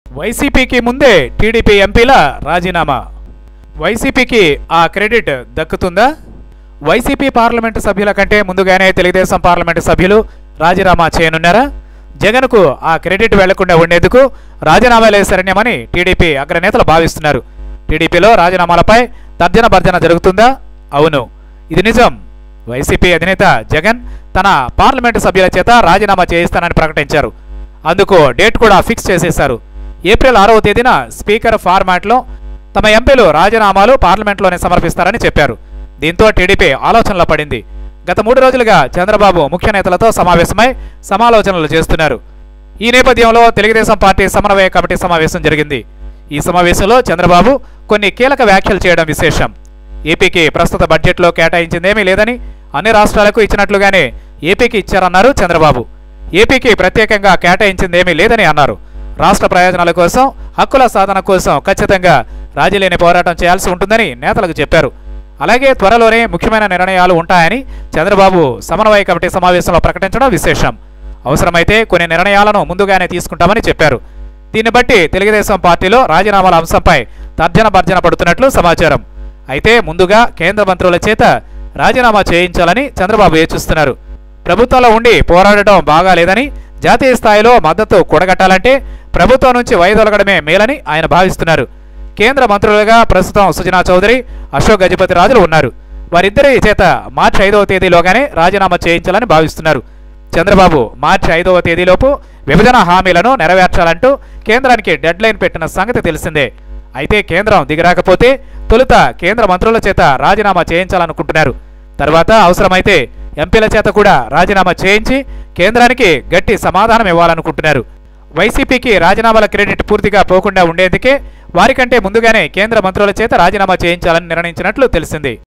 వైసీపీకి ముందే టీడీపీ ఎంపీల రాజీనామా వైసీపీకి ఆ క్రెడిట్ దక్కుతుందా వైసీపీ పార్లమెంటు సభ్యుల కంటే ముందుగానే తెలుగుదేశం పార్లమెంటు సభ్యులు రాజీనామా చేయనున్నారా జగన్కు ఆ క్రెడిట్ వెళ్లకుండా ఉండేందుకు రాజీనామాలే శరణ్యమని టీడీపీ అగ్రనేతలు భావిస్తున్నారు టీడీపీలో రాజీనామాలపై తర్జన భర్జన జరుగుతుందా అవును ఇది నిజం వైసీపీ అధినేత జగన్ తన పార్లమెంటు సభ్యుల చేత రాజీనామా చేయిస్తానని ప్రకటించారు అందుకు డేట్ కూడా ఫిక్స్ చేసేశారు ఏప్రిల్ ఆరవ తేదీన స్పీకర్ ఫార్మాట్లో తమ ఎంపీలు రాజీనామాలు పార్లమెంట్లోనే సమర్పిస్తారని చెప్పారు దీంతో టీడీపీ ఆలోచనలో పడింది గత మూడు రోజులుగా చంద్రబాబు ముఖ్య నేతలతో సమావేశమై సమాలోచనలు చేస్తున్నారు ఈ నేపథ్యంలో తెలుగుదేశం పార్టీ సమన్వయ కమిటీ సమావేశం జరిగింది ఈ సమావేశంలో చంద్రబాబు కొన్ని కీలక వ్యాఖ్యలు చేయడం విశేషం ఏపీకి ప్రస్తుత బడ్జెట్లో కేటాయించిందేమీ లేదని అన్ని రాష్ట్రాలకు ఇచ్చినట్లుగానే ఏపీకి ఇచ్చారన్నారు చంద్రబాబు ఏపీకి ప్రత్యేకంగా కేటాయించిందేమీ లేదని అన్నారు రాష్ట్ర ప్రయోజనాల కోసం హక్కుల సాధన కోసం ఖచ్చితంగా రాజీలేని పోరాటం చేయాల్సి ఉంటుందని నేతలకు చెప్పారు అలాగే త్వరలోనే ముఖ్యమైన నిర్ణయాలు ఉంటాయని చంద్రబాబు సమన్వయ కమిటీ సమావేశంలో ప్రకటించడం విశేషం అవసరమైతే కొన్ని నిర్ణయాలను ముందుగానే తీసుకుంటామని చెప్పారు దీన్ని బట్టి తెలుగుదేశం పార్టీలో రాజీనామాల అంశంపై తర్జన భర్జన పడుతున్నట్లు సమాచారం అయితే ముందుగా కేంద్ర మంత్రుల చేత రాజీనామా చేయించాలని చంద్రబాబు యోచిస్తున్నారు ప్రభుత్వంలో ఉండి పోరాడటం బాగాలేదని జాతీయ స్థాయిలో మద్దతు కూడగట్టాలంటే ప్రభుత్వం నుంచి వైదొలగడమే మేలని ఆయన భావిస్తున్నారు కేంద్ర మంత్రులుగా ప్రస్తుతం సుజనా చౌదరి అశోక్ గజపతి రాజులు ఉన్నారు వారిద్దరి చేత మార్చి ఐదవ తేదీలోగానే రాజీనామా చేయించాలని భావిస్తున్నారు చంద్రబాబు మార్చి ఐదవ తేదీలోపు విభజన హామీలను నెరవేర్చాలంటూ కేంద్రానికి డెడ్ లైన్ పెట్టిన సంగతి తెలిసిందే అయితే కేంద్రం దిగిరాకపోతే తొలుత కేంద్ర మంత్రుల చేత రాజీనామా చేయించాలనుకుంటున్నారు తర్వాత అవసరమైతే ఎంపీల చేత కూడా రాజీనామా చేయించి కేంద్రానికి గట్టి సమాధానం ఇవ్వాలనుకుంటున్నారు వైసీపీకి రాజీనామాల క్రెడిట్ పూర్తిగా పోకుండా ఉండేందుకే వారికంటే ముందుగానే కేంద్ర మంత్రుల చేత రాజీనామా చేయించాలని నిర్ణయించినట్లు తెలిసింది